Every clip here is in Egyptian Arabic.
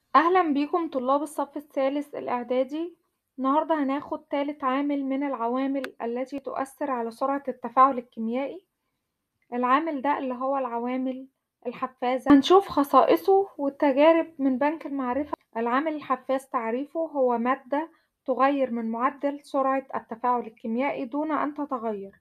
أهلا بيكم طلاب الصف الثالث الإعدادي النهاردة هناخد تالت عامل من العوامل التي تؤثر على سرعة التفاعل الكيميائي العامل ده اللي هو العوامل الحفازة هنشوف خصائصه والتجارب من بنك المعرفة العامل الحفاز تعريفه هو مادة تغير من معدل سرعة التفاعل الكيميائي دون أن تتغير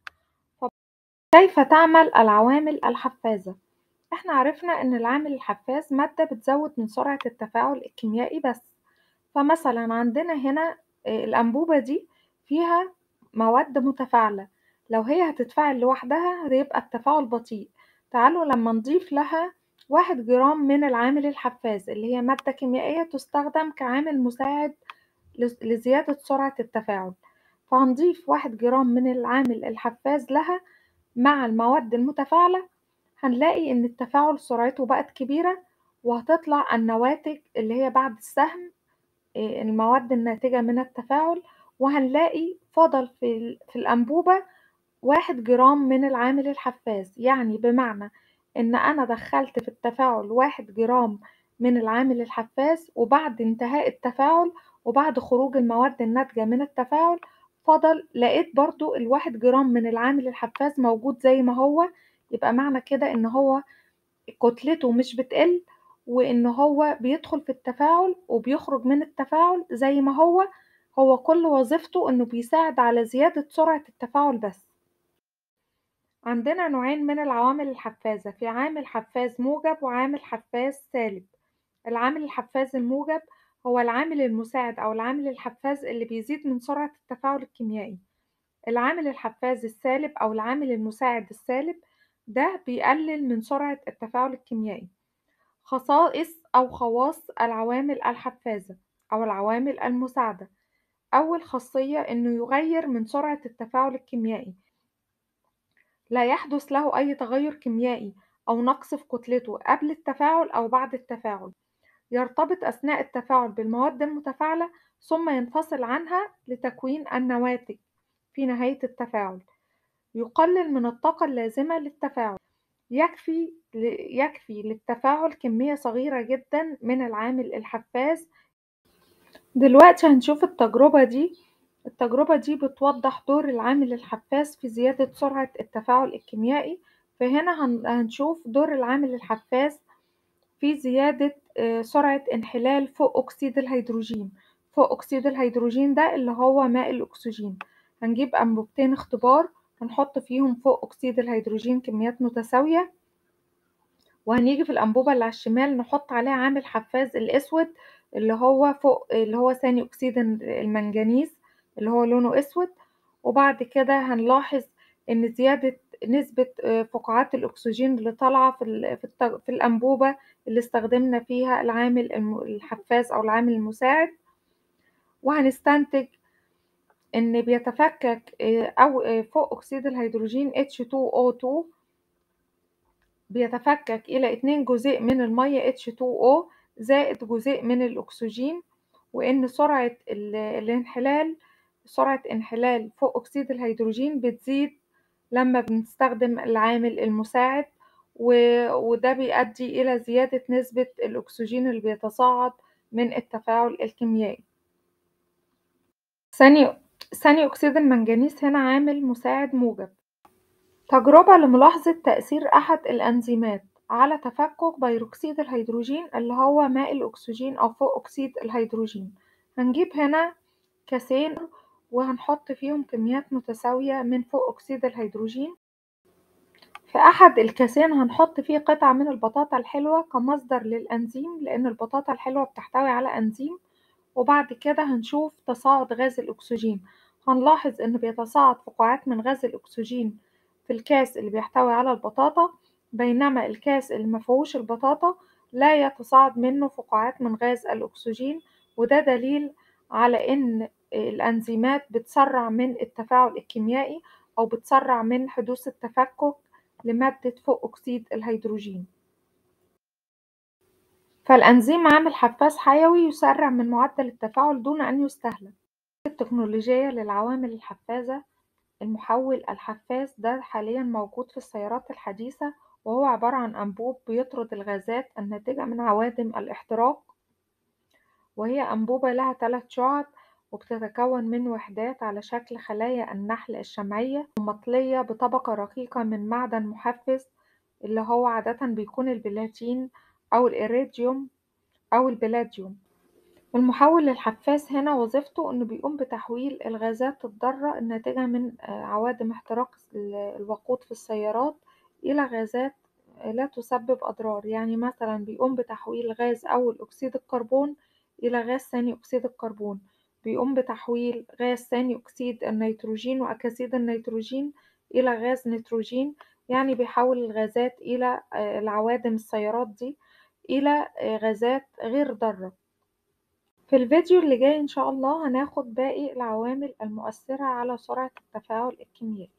كيف تعمل العوامل الحفازة؟ احنا عرفنا ان العامل الحفاز مادة بتزود من سرعة التفاعل الكيميائي بس فمثلا عندنا هنا الأنبوبة دي فيها مواد متفاعلة لو هي هتتفاعل لوحدها هيبقى التفاعل بطيء تعالوا لما نضيف لها واحد جرام من العامل الحفاز اللي هي مادة كيميائية تستخدم كعامل مساعد لزيادة سرعة التفاعل فهنضيف واحد جرام من العامل الحفاز لها مع المواد المتفاعلة هنلاقي إن التفاعل سرعته بقت كبيرة وهتطلع النواتج اللي هي بعد السهم المواد الناتجة من التفاعل وهنلاقي فضل في, في الأنبوبة واحد جرام من العامل الحفاز يعني بمعنى إن أنا دخلت في التفاعل واحد جرام من العامل الحفاز وبعد انتهاء التفاعل وبعد خروج المواد الناتجة من التفاعل فضل لقيت برضو الواحد جرام من العامل الحفاز موجود زي ما هو يبقى معنى كده إن هو كتلته مش بتقل وإن هو بيدخل في التفاعل وبيخرج من التفاعل زي ما هو هو كل وظيفته إنه بيساعد على زيادة سرعة التفاعل بس عندنا نوعين من العوامل الحفازة في عامل حفاز موجب وعامل حفاز سالب العامل الحفاز الموجب هو العامل المساعد أو العامل الحفاز اللي بيزيد من سرعة التفاعل الكيميائي العامل الحفاز السالب أو العامل المساعد السالب ده بيقلل من سرعة التفاعل الكيميائي خصائص أو خواص العوامل الحفازة أو العوامل المساعدة أول خاصية إنه يغير من سرعة التفاعل الكيميائي لا يحدث له أي تغير كيميائي أو نقص في كتلته قبل التفاعل أو بعد التفاعل يرتبط أثناء التفاعل بالمواد المتفاعلة ثم ينفصل عنها لتكوين النواتج في نهاية التفاعل يقلل من الطاقة اللازمة للتفاعل يكفي يكفي للتفاعل كمية صغيرة جدا من العامل الحفاز دلوقتي هنشوف التجربة دي التجربة دي بتوضح دور العامل الحفاز في زيادة سرعة التفاعل الكيميائي فهنا هنشوف دور العامل الحفاز في زيادة سرعة انحلال فوق أكسيد الهيدروجين فوق أكسيد الهيدروجين ده اللي هو ماء الأكسجين هنجيب أنبوبتين اختبار هنحط فيهم فوق أكسيد الهيدروجين كميات متساوية وهنيجي في الأنبوبة اللي على الشمال نحط عليها عامل حفاز الأسود اللي هو فوق اللي هو ثاني أكسيد المنجنيز اللي هو لونه أسود وبعد كده هنلاحظ إن زيادة نسبة فقاعات الأكسجين اللي طالعة في في الأنبوبة اللي استخدمنا فيها العامل الحفاز أو العامل المساعد وهنستنتج إن بيتفكك أو فوق أكسيد الهيدروجين H2O2 بيتفكك إلى اتنين جزيء من المية H2O زائد جزيء من الأكسجين وإن سرعة الانحلال سرعة انحلال فوق أكسيد الهيدروجين بتزيد لما بنستخدم العامل المساعد وده بيؤدي إلى زيادة نسبة الأكسجين اللي بيتصاعد من التفاعل الكيميائي ثاني ثاني أكسيد المنجنيز هنا عامل مساعد موجب تجربة لملاحظة تأثير أحد الأنزيمات على تفكك بيروكسيد الهيدروجين اللي هو ماء الأكسجين أو فوق أكسيد الهيدروجين هنجيب هنا كاسين وهنحط فيهم كميات متساوية من فوق أكسيد الهيدروجين في أحد الكاسين هنحط فيه قطعة من البطاطا الحلوة كمصدر للأنزيم لأن البطاطا الحلوة بتحتوي على أنزيم وبعد كده هنشوف تصاعد غاز الأكسجين هنلاحظ إن بيتصاعد فقاعات من غاز الأكسجين في الكاس اللي بيحتوي على البطاطا بينما الكاس اللي مفيهوش البطاطا لا يتصاعد منه فقاعات من غاز الأكسجين وده دليل على إن الأنزيمات بتسرع من التفاعل الكيميائي أو بتسرع من حدوث التفكك لمادة فوق أكسيد الهيدروجين فالأنزيم عامل حفاز حيوي يسرع من معدل التفاعل دون أن يستهلك التكنولوجية للعوامل الحفازة المحول الحفاز ده حاليا موجود في السيارات الحديثة وهو عبارة عن أنبوب بيطرد الغازات الناتجة من عوادم الاحتراق وهي أنبوبة لها 3 شُعَب وبتتكوّن من وحدات على شكل خلايا النحل الشمعية ومطلية بطبقة رقيقة من معدن محفّز اللي هو عادةً بيكون البلاتين أو الإيريديوم أو البلاديوم. المحوّل الحفّاز هنا وظيفته إنه بيقوم بتحويل الغازات الضارة الناتجة من عوادم احتراق الوقود في السيارات إلى غازات لا تسبب أضرار، يعني مثلًا بيقوم بتحويل غاز أول أكسيد الكربون إلى غاز ثاني أكسيد الكربون، بيقوم بتحويل غاز ثاني أكسيد النيتروجين وأكاسيد النيتروجين إلى غاز نيتروجين، يعني بيحوّل الغازات إلى العوادم السيارات دي إلى غازات غير ضارة. في الفيديو اللي جاي إن شاء الله هناخد باقي العوامل المؤثرة على سرعة التفاعل الكيميائي.